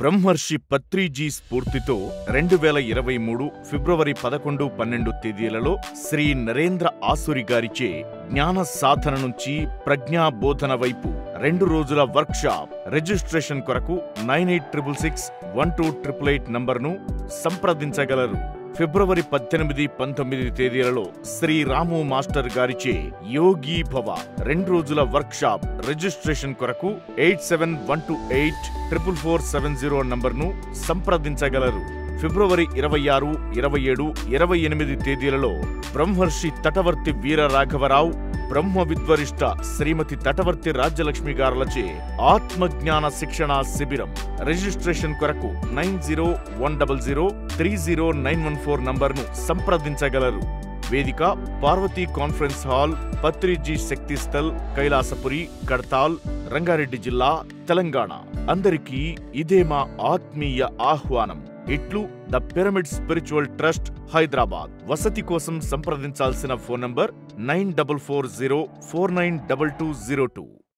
బ్రహ్మర్షి పత్రిజీ స్ఫూర్తితో రెండు వేల ఇరవై మూడు ఫిబ్రవరి పదకొండు పన్నెండు తేదీలలో శ్రీ నరేంద్ర ఆసురి గారిచే జ్ఞాన సాధన నుంచి ప్రజ్ఞా బోధన వైపు రెండు రోజుల వర్క్షాప్ రిజిస్ట్రేషన్ కొరకు nine eight triple six one two triple eight నంబర్ను సంప్రదించగలరు ఫిబ్రవరి పద్దెనిమిది పంతొమ్మిది తేదీలలో శ్రీ రాము మాస్టర్ గారిచే యోగి భవ రెండు రోజుల వర్క్షాప్ రిజిస్ట్రేషన్ కొరకు eight seven one two eight triple four seven zero నంబర్ను సంప్రదించగలరు ఫిబ్రవరి ఇరవై ఆరు ఇరవై ఏడు ఇరవై ఎనిమిది తేదీలలో బ్రహ్మర్షి తటవర్తి వీర రాఘవరావు బ్రహ్మ విద్వరిష్ట శ్రీమతి తటవర్తి రాజ్యలక్ష్మి గారులచే ఆత్మజ్ఞాన శిక్షణ శిబిరం రిజిస్ట్రేషన్ కొరకు nine zero one double zero three zero nine one four నంబర్ను సంప్రదించగలరు వేదిక పార్వతీ కాన్ఫరెన్స్ హాల్ పత్రిజీ శక్తి స్థల్ కైలాసపురి కడతాల్ రంగారెడ్డి జిల్లా తెలంగాణ అందరికీ ఇదే మా ఆత్మీయ ఆహ్వానం ఇట్లు the pyramid spiritual trust Hyderabad వసతి కోసం సంప్రదించాల్సిన phone number nine double four zero four nine double two zero two